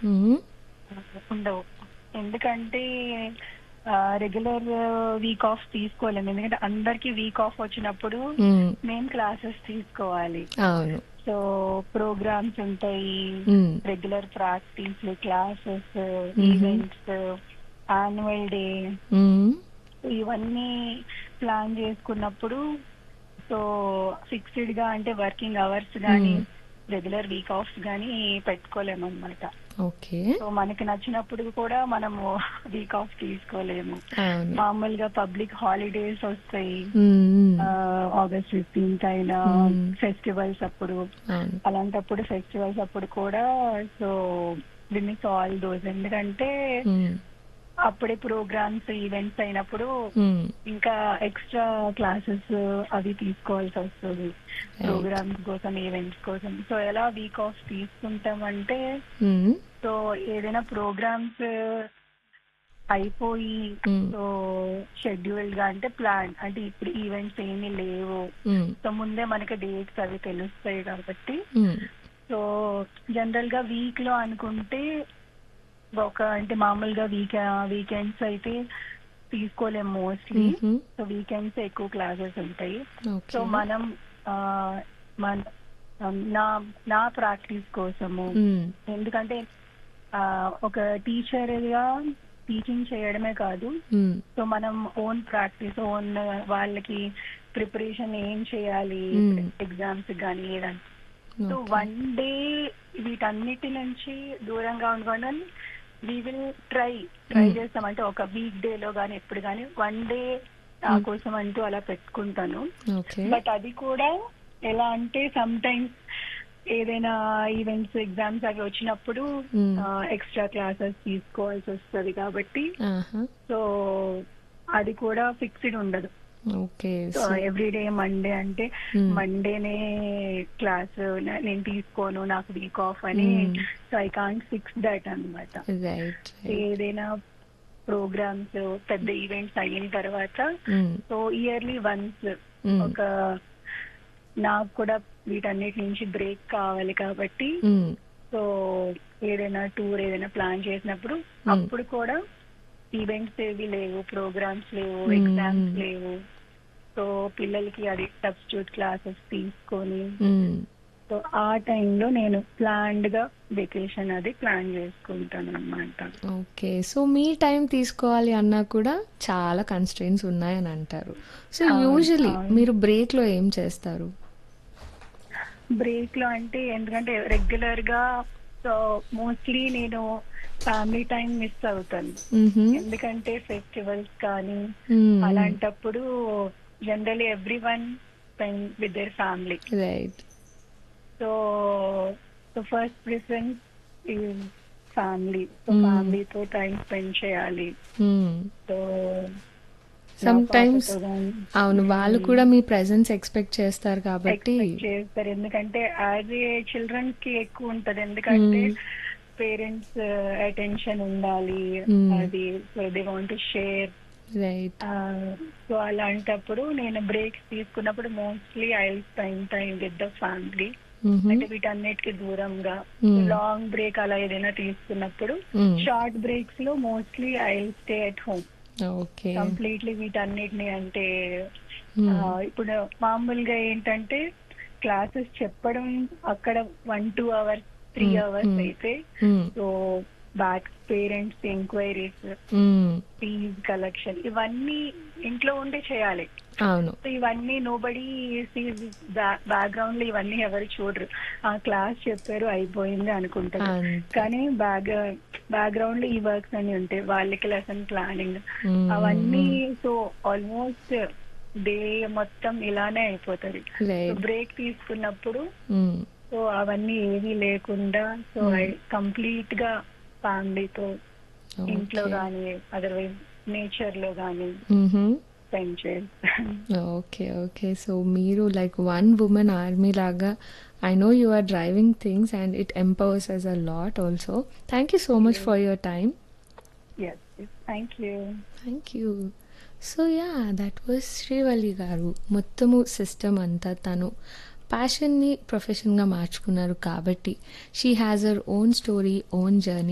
మ్మ్. ఉండవు ఎందుకంటే regular week off తీసుకోలేము ఎందుకంటే అందరికి వీక్ ఆఫ్ వచ్చినప్పుడు మ్మ్. మేము క్లాసెస్ తీసుకోవాలి అవును సో ప్రోగ్రామ్స్ ఉంటాయి hmm. Regular practice classes Mhm. Events annual day hmm. ఇవన్నీ ప్లాన్ చేసుకున్నప్పుడు సో ఫిక్స్డ్ గా అంటే వర్కింగ్ అవర్స్ కానీ Hmm. రెగ్యులర్ వీక్ ఆఫ్స్ కానీ పెట్టుకోలేము అనమాట ఓకే సో మనకి నచ్చినప్పుడు కూడా మనము వీక్ ఆఫ్ తీసుకోలేము అవును మామూలుగా పబ్లిక్ హాలిడేస్ వస్తాయి మ్మ్. ఆగస్ట్ ఫిఫ్టీన్త్ అయినా Hmm. ఫెస్టివల్స్ అప్పుడు అవును అలాంటప్పుడు ఫెస్టివల్స్ అప్పుడు కూడా సో మిస్ ఆల్ దోస్ ఎందుకంటే మ్మ్. అప్పుడే ప్రోగ్రామ్స్ ఈవెంట్స్ అయినప్పుడు మ్మ్. ఇంకా ఎక్స్ట్రా క్లాసెస్ అవి తీసుకోవాల్సి వస్తుంది ప్రోగ్రామ్స్ కోసం ఈవెంట్స్ కోసం సో ఎలా వీక్ ఆఫ్ తీసుకుంటామంటే మ్మ్. సో ఏదైనా ప్రోగ్రామ్స్ అయిపోయి Hmm. సో షెడ్యూల్డ్ గా అంటే ప్లాన్ అంటే ఇప్పుడు ఈవెంట్స్ ఏమీ లేవు మ్మ్. సో ముందే మనకి డేట్స్ అవి తెలుస్తాయి కాబట్టి మ్మ్. సో జనరల్ గా వీక్ లో అనుకుంటే ఒక అంటే మామూలుగా వీక్ వీకెండ్స్ అయితే తీసుకోలేము మోస్ట్లీ మ్మ్. సో వీకెండ్స్ ఎక్కువ క్లాసెస్ ఉంటాయి ఓకే సో మనం ఆ, మన నా నా ప్రాక్టీస్ కోసము మ్మ్. ఎందుకంటే ఆ, ఒక టీచర్ గా టీచింగ్ చేయడమే కాదు మ్మ్. సో మనం ఓన్ ప్రాక్టీస్ ఓన్ వాళ్ళకి ప్రిపరేషన్ ఏం చేయాలి Hmm. ఎగ్జామ్స్ కానీ ఏదంటే సో ఓకే. వన్ డే వీటన్నిటి నుంచి దూరంగా ఉండడం we will try try Hmm. చేస్తాం అంటే ఒక వీక్ డే లో కానీ ఎప్పుడు కానీ వన్ డే నా Hmm. కోసం అంటూ అలా పెట్టుకుంటాను ఓకే బట్ అది కూడా ఎలా అంటే సమ్ టైమ్స్ ఏదైనా ఈవెంట్స్ ఎగ్జామ్స్ అవి వచ్చినప్పుడు Hmm. ఎక్స్ట్రా క్లాసెస్ తీసుకోవాల్సి వస్తుంది కాబట్టి ఆహా. సో అది కూడా ఫిక్స్డ్ ఉండదు okay so so every day Monday అంటే Hmm. మండేనే క్లాస్ నేను తీసుకోను నాకు వీక్ ఆఫ్ అని Hmm. So I can't fix that అనమాట రైట్ ఏదైనా ప్రోగ్రామ్స్ పెద్ద ఈవెంట్స్ అయిన తర్వాత సో ఇయర్లీ వన్స్ ఒక నాకు కూడా వీటన్నిటి నుంచి బ్రేక్ కావాలి కాబట్టి సో ఏదైనా టూర్ ఏదైనా ప్లాన్ చేసినప్పుడు Hmm. అప్పుడు కూడా ఈవెంట్స్ ఏవి లేవు ప్రోగ్రామ్స్ లేవు Hmm. ఎగ్జామ్స్ లేవు సో పిల్లలకి అది సబ్స్టిట్యూట్ క్లాసెస్ తీసుకొని సో ఆ టైంలో నేను ప్లాన్డ్ గా వెకేషన్ అది ప్లాన్ చేసుకుంటాను అనమాట ఓకే సో మీ టైం తీసుకోవాలి అన్నా కూడా చాలా కన్స్ట్రెయిన్స్ ఉన్నాయని అంటారు సో అవును, యూజువలీ అవును. మీరు బ్రేక్లో ఏం చేస్తారు బ్రేక్ లో అంటే ఎందుకంటే రెగ్యులర్ గా సో మోస్ట్లీ నేను ఫ్యామిలీ టైం మిస్ అవుతాను ఎందుకంటే ఫెస్టివల్స్ కానీ అలాంటప్పుడు generally everyone spend with their family right so so first preference family so Hmm. ఫ్యామిలీతో టైం స్పెండ్ చేయాలి సో సమ్ టైమ్స్ అవును వాళ్ళు కూడా మీ ప్రెజెన్స్ ఎక్స్పెక్ట్ చేస్తారు కాబట్టి చేస్తారు ఎందుకంటే యాజ్ ఏ చిల్డ్రన్ కి ఎక్కువ ఉంటది ఎందుకంటే Hmm. పేరెంట్స్ అటెన్షన్ ఉండాలి Hmm. అది so they want to share right so అలాంటప్పుడు నేను బ్రేక్స్ తీసుకున్నప్పుడు mostly I spend time with the family అంటే వీటన్నిటికి దూరంగా Hmm. లాంగ్ బ్రేక్ అలా ఏదైనా తీసుకున్నప్పుడు Hmm. షార్ట్ బ్రేక్స్ లో mostly I stay at home okay completely వీటన్నిటిని అంటే ఆ, ఇప్పుడు మామూలుగా ఏంటంటే క్లాసెస్ చెప్పడం అక్కడ one two hours three Hmm. Hours Hmm. అయితే so back parents enquiries fees collection ఇవన్నీ ఇంట్లో ఉండి చేయాలి అవును సో ఇవన్నీ నోబడి బ్యాక్గ్రౌండ్ లో ఇవన్నీ ఎవరు చూడరు ఆ క్లాస్ చెప్పారు అయిపోయింది అనుకుంటారు అంతే. కానీ బ్యాక్ బ్యాక్గ్రౌండ్ లో ఈ వర్క్స్ అన్ని ఉంటాయి వాళ్ళకి లెసన్ ప్లానింగ్ Hmm. అవన్నీ సో ఆల్మోస్ట్ డే మొత్తం ఇలానే అయిపోతుంది రైట్ బ్రేక్ తీసుకున్నప్పుడు సో అవన్నీ ఏవి లేకుండా సో కంప్లీట్ గా ఫ్యామిలీతో ఇంట్లో గానీ అదర్వైజ్ నేచర్ లో గానీ స్పెండ్ చేస్తాను ఓకే ఓకే సో మీరు లైక్ వన్ ఉమెన్ ఆర్మీ లాగా I know you are driving things and it empowers us a lot also thank you so much for your time yes thank you thank you so ya that was Srivalli garu మొత్తము system అంతా తను ప్యాషన్ని ప్రొఫెషన్గా మార్చుకున్నారు కాబట్టి she has her own story own journey